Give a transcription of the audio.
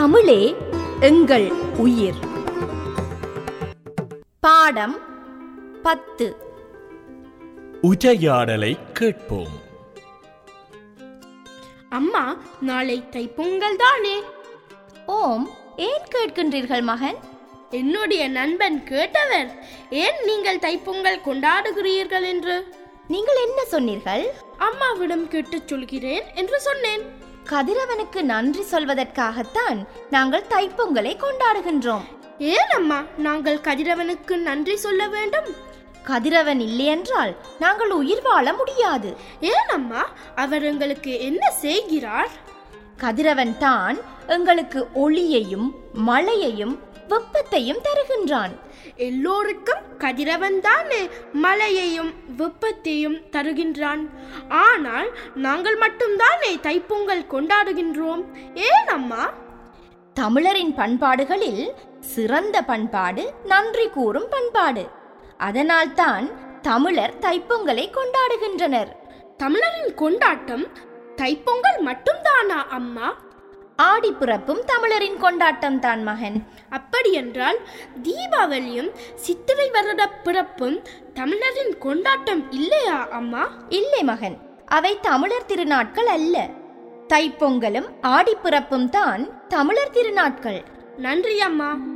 தமிழே எங்கள் உயிர் பாடம் பத்து உரையாடலை கேட்போம் அம்மா நாளை தைப்பொங்கல் தானே ஓம் ஏன் கேட்கின்றீர்கள் மகன் என்னுடைய நண்பன் கேட்டவர் ஏன் நீங்கள் தைப்பொங்கல் கொண்டாடுகிறீர்கள் என்று நீங்கள் என்ன சொன்னீர்கள் அம்மாவிடம் கேட்டுச் சொல்கிறேன் என்று சொன்னேன் கதிரவனுக்கு நன்றி சொல்வதற்காகத்தான் நாங்கள் தைப்பொங்கலை கொண்டாடுகின்றோம் ஏன் அம்மா நாங்கள் கதிரவனுக்கு நன்றி சொல்ல வேண்டும் கதிரவன் இல்லையென்றால் நாங்கள் உயிர் வாழ முடியாது ஏன் அம்மா அவர் எங்களுக்கு என்ன செய்கிறார் கதிரவன் தான் எங்களுக்கு ஒளியையும் மழையையும் வெப்பத்தையும் தருகின்றான் எல்லோருக்கும் கதிரவன் தானே மழையையும் வெப்பத்தையும் தருகின்றான் ஆனால் நாங்கள் மட்டும்தானே தைப்பொங்கல் கொண்டாடுகின்றோம் ஏன் அம்மா தமிழரின் பண்பாடுகளில் சிறந்த பண்பாடு நன்றி கூறும் பண்பாடு அதனால்தான் தமிழர் தைப்பொங்கலை கொண்டாடுகின்றனர் தமிழரின் கொண்டாட்டம் தைப்பொங்கல் மட்டும்தானா அம்மா ஆடிப்பிறப்பும் தமிழரின் கொண்டாட்டம் தான் மகன் அப்படியென்றால் தீபாவளியும் சித்திரை வருட பிறப்பும் தமிழரின் கொண்டாட்டம் இல்லையா அம்மா இல்லை மகன் அவை தமிழர் திருநாட்கள் அல்ல தைப்பொங்கலும் ஆடிப்பிறப்பும் தான் தமிழர் திருநாட்கள் நன்றி அம்மா